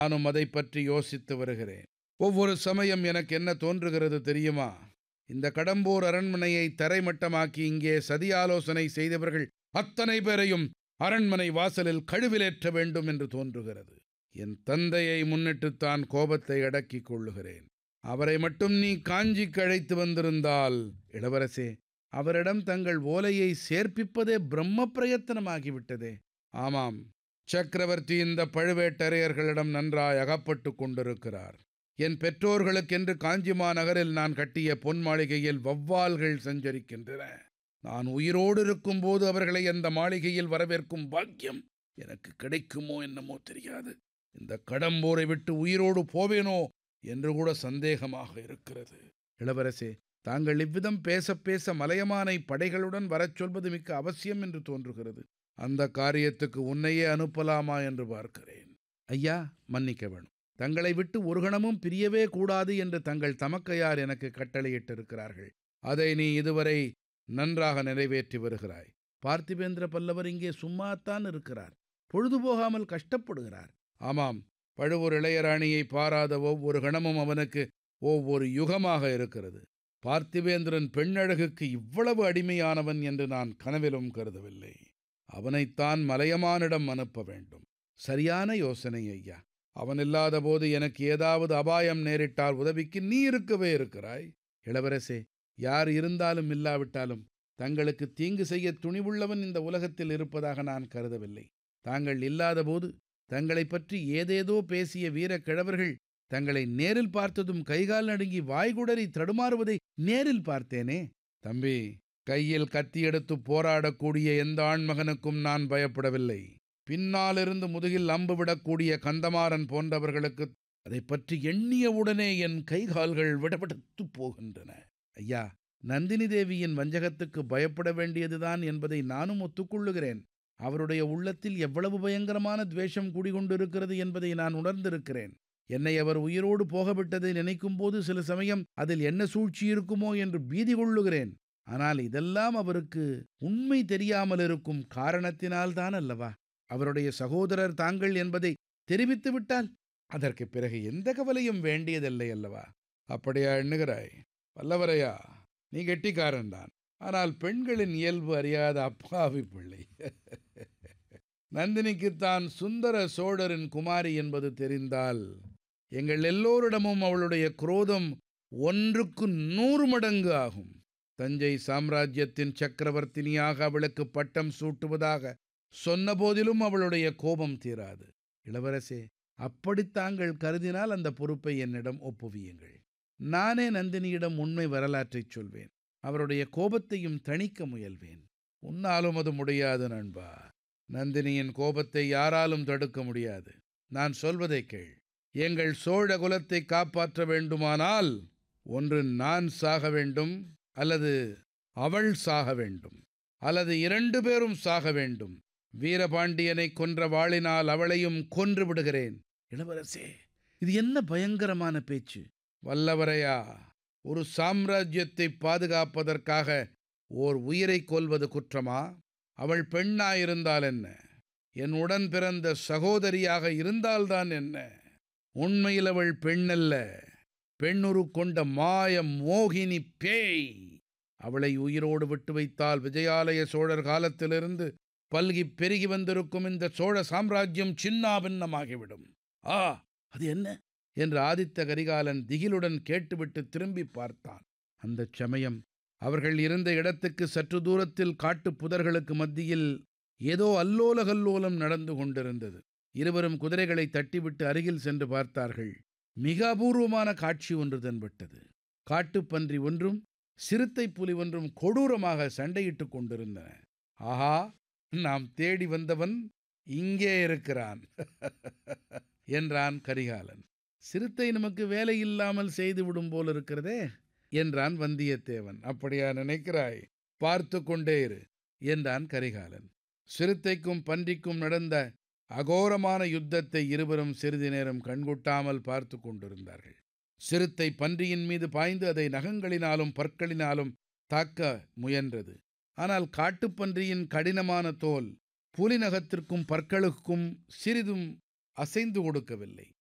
நானும் அதை பற்றி யோசித்து வருகிறேன் ஒவ்வொரு சமயம் எனக்கு என்ன தோன்றுகிறது தெரியுமா இந்த கடம்பூர் அரண்மனையை தரைமட்டமாக்கி இங்கே சதி ஆலோசனை செய்தவர்கள் அத்தனை பேரையும் அரண்மனை வாசலில் கழுவிலேற்ற வேண்டும் என்று தோன்றுகிறது என் தந்தையை முன்னிட்டுத்தான் கோபத்தை அடக்கிக் கொள்ளுகிறேன் அவரை மட்டும் நீ காஞ்சிக்கு அழைத்து வந்திருந்தால் இளவரசே அவரிடம் தங்கள் ஓலையை சேர்ப்பிப்பதே பிரம்ம பிரயத்தனமாகிவிட்டதே ஆமாம் சக்கரவர்த்தி இந்த பழுவேட்டரையர்களிடம் நன்றாய் அகப்பட்டு கொண்டிருக்கிறார் என் பெற்றோர்களுக்கென்று காஞ்சி மாநகரில் நான் கட்டிய பொன் மாளிகையில் வவ்வால்கள் சஞ்சரிக்கின்றன நான் உயிரோடு இருக்கும்போது அவர்களை அந்த மாளிகையில் வரவேற்கும் பாக்கியம் எனக்கு கிடைக்குமோ என்னமோ தெரியாது இந்த கடம்பூரை விட்டு உயிரோடு போவேனோ என்று கூட சந்தேகமாக இருக்கிறது இளவரசே தாங்கள் இவ்விதம் பேச பேச மலையமானை படைகளுடன் வரச் சொல்வது மிக்க அவசியம் என்று தோன்றுகிறது அந்த காரியத்துக்கு உன்னையே அனுப்பலாமா என்று பார்க்கிறேன் ஐயா மன்னிக்க வேணும் தங்களை விட்டு ஒரு கணமும் பிரியவே கூடாது என்று தங்கள் தமக்கையார் எனக்கு கட்டளையிட்டிருக்கிறார்கள் அதை நீ இதுவரை நன்றாக நிறைவேற்றி வருகிறாய் பார்த்திபேந்திர பல்லவர் இங்கே சும்மாத்தான் இருக்கிறார் பொழுது போகாமல் கஷ்டப்படுகிறார் ஆமாம் பழுவூர் இளையராணியை பாராத ஒவ்வொரு கணமும் அவனுக்கு ஒவ்வொரு யுகமாக இருக்கிறது பார்த்திவேந்திரன் பெண்ணழகுக்கு இவ்வளவு அடிமையானவன் என்று நான் கனவிலும் கருதவில்லை அவனைத்தான் மலையமானிடம் அனுப்ப வேண்டும் சரியான யோசனை ஐயா அவன் இல்லாத போது எனக்கு ஏதாவது அபாயம் நேரிட்டால் உதவிக்கு நீ இருக்கவே இருக்கிறாய் இளவரசே யார் இருந்தாலும் இல்லாவிட்டாலும் தங்களுக்கு தீங்கு செய்ய துணிவுள்ளவன் இந்த உலகத்தில் இருப்பதாக நான் கருதவில்லை தாங்கள் இல்லாதபோது தங்களைப் பற்றி ஏதேதோ பேசிய வீரக் கிழவர்கள் தங்களை நேரில் பார்த்ததும் கைகால் நடுங்கி வாய்குடறி தடுமாறுவதை நேரில் பார்த்தேனே தம்பி கையில் கத்தி எடுத்து போராடக்கூடிய எந்த ஆண்மகனுக்கும் நான் பயப்படவில்லை பின்னாலிருந்து முதுகில் அம்பு விடக்கூடிய கந்தமாறன் போன்றவர்களுக்கு அதை பற்றி எண்ணியவுடனே என் கைகால்கள் விடபடுத்து போகின்றன ஐயா நந்தினி தேவியின் வஞ்சகத்துக்கு பயப்பட வேண்டியதுதான் என்பதை நானும் ஒத்துக்கொள்ளுகிறேன் அவருடைய உள்ளத்தில் எவ்வளவு பயங்கரமான துவேஷம் குடிகொண்டிருக்கிறது என்பதை நான் உணர்ந்திருக்கிறேன் என்னை அவர் உயிரோடு போகவிட்டதை நினைக்கும் போது சில சமயம் அதில் என்ன சூழ்ச்சி இருக்குமோ என்று பீதி கொள்ளுகிறேன் ஆனால் இதெல்லாம் அவருக்கு உண்மை தெரியாமல் இருக்கும் காரணத்தினால்தான் அல்லவா அவருடைய சகோதரர் தாங்கள் என்பதை தெரிவித்து விட்டால் அதற்கு பிறகு எந்த கவலையும் வேண்டியதில்லை அல்லவா அப்படியா எண்ணுகிறாய் வல்லவரையா நீ கெட்டிக்காரன்தான் ஆனால் பெண்களின் இயல்பு அறியாத அப்பாவி பிள்ளை நந்தினிக்குத்தான் சுந்தர சோழரின் குமாரி என்பது தெரிந்தால் எங்கள் எல்லோரிடமும் அவளுடைய குரோதம் ஒன்றுக்கு நூறு மடங்கு ஆகும் தஞ்சை சாம்ராஜ்யத்தின் சக்கரவர்த்தினியாக அவளுக்கு பட்டம் சூட்டுவதாக சொன்னபோதிலும் அவளுடைய கோபம் தீராது இளவரசே அப்படி தாங்கள் கருதினால் அந்த பொறுப்பை என்னிடம் ஒப்புவியுங்கள் நானே நந்தினியிடம் உண்மை வரலாற்றைச் சொல்வேன் அவருடைய கோபத்தையும் தணிக்க முயல்வேன் உன்னாலும் அது முடியாது நண்பா நந்தினியின் கோபத்தை யாராலும் தடுக்க முடியாது நான் சொல்வதை கேள் எங்கள் சோழ குலத்தை காப்பாற்ற வேண்டுமானால் ஒன்று நான் சாக வேண்டும் அல்லது அவள் சாக வேண்டும் அல்லது இரண்டு பேரும் சாக வேண்டும் வீரபாண்டியனை கொன்ற வாளினால் அவளையும் கொன்று விடுகிறேன் இளவரசே இது என்ன பயங்கரமான பேச்சு வல்லவரையா ஒரு சாம்ராஜ்யத்தை பாதுகாப்பதற்காக ஓர் உயிரை கொல்வது குற்றமா அவள் பெண்ணாயிருந்தால் என்ன என் உடன் பிறந்த சகோதரியாக இருந்தால்தான் என்ன உண்மையில் அவள் பெண்ணல்ல பெண்ணுரு கொண்ட மாய மோகினி பேய் அவளை உயிரோடு விட்டு வைத்தால் விஜயாலய சோழர் காலத்திலிருந்து பல்கி பெருகி வந்திருக்கும் இந்த சோழ சாம்ராஜ்யம் சின்னாபின்னமாகிவிடும் ஆ அது என்ன என்று ஆதித்த கரிகாலன் திகிலுடன் கேட்டுவிட்டு திரும்பி பார்த்தான் அந்தச் சமயம் அவர்கள் இருந்த இடத்துக்கு சற்று தூரத்தில் காட்டுப் புதர்களுக்கு மத்தியில் ஏதோ அல்லோலகல்லோலம் நடந்து கொண்டிருந்தது இருவரும் குதிரைகளை தட்டிவிட்டு அருகில் சென்று பார்த்தார்கள் மிக அபூர்வமான காட்சி ஒன்று தென்பட்டது காட்டுப்பன்றி ஒன்றும் சிறுத்தை புலி ஒன்றும் கொடூரமாக சண்டையிட்டுக் கொண்டிருந்தன ஆஹா நாம் தேடி வந்தவன் இங்கே இருக்கிறான் என்றான் கரிகாலன் சிறுத்தை நமக்கு வேலை இல்லாமல் செய்துவிடும் போல் இருக்கிறதே என்றான் வந்தியத்தேவன் அப்படியா நினைக்கிறாய் பார்த்து கொண்டே இரு என்றான் கரிகாலன் சிறுத்தைக்கும் பன்றிக்கும் நடந்த அகோரமான யுத்தத்தை இருவரும் சிறிது நேரம் கண்கொட்டாமல் பார்த்து கொண்டிருந்தார்கள் சிறுத்தை பன்றியின் மீது பாய்ந்து அதை நகங்களினாலும் பற்களினாலும் தாக்க முயன்றது ஆனால் காட்டுப்பன்றியின் கடினமான தோல் புலிநகத்திற்கும் பற்களுக்கும் சிறிதும் அசைந்து கொடுக்கவில்லை